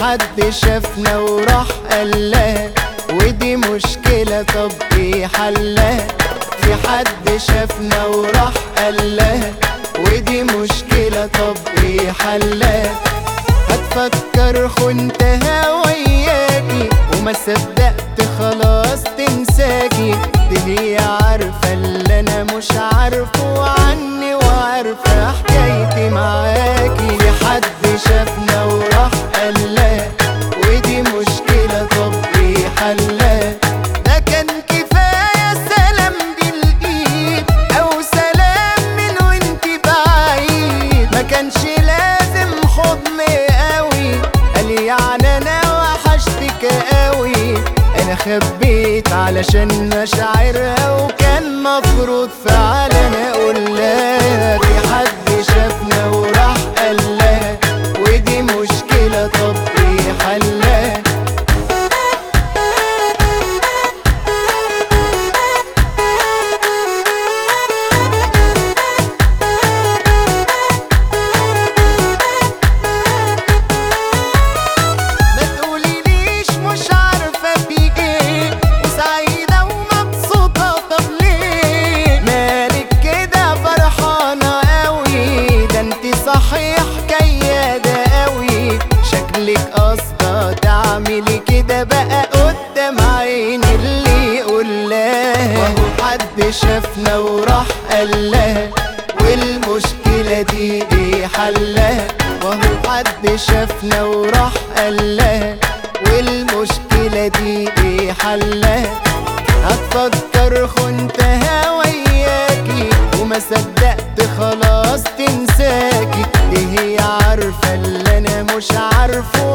حد شافنا وراح قالها ودي مشكلة طب ايه حلها في حد شافنا وراح قالها ودي مشكلة طب ايه حلها هتفكر خنتها وياكي وما صدقت خلاص تنساكي دي هي عارفة اللي انا مش عارفه عني وعارفة حكايتي معاكي في حد شافنا وراح قالها ودي مشكلة طب ايه حلها ده كان كفاية سلام بالايد او سلام من وانت بعيد ما كانش لازم حضن قوي قال يعني انا وحشتك قوي انا خبيت علشان مشاعرها وكان مفروض فعلا اقول لها في حد شافنا وراح قال لها ودي مشكلة طب ايه حلها ما تقوليليش مش عارفة في ايه وسعيدة ومبسوطة طب ليه مالك كده فرحانة قوي ده انت صحيح كيادة قوي شكلك قصدة تعملي كده بقى قدام عيني اللي يقول لها وهو حد شافنا وراح قال لها والمشكلة دي ايه حلها وهو حد شافنا وراح قال لها والمشكلة دي ايه حلها هتفكر خنتها وياكي وما صدقت خلاص تنساكي دي هي عارفة اللي انا مش عارفه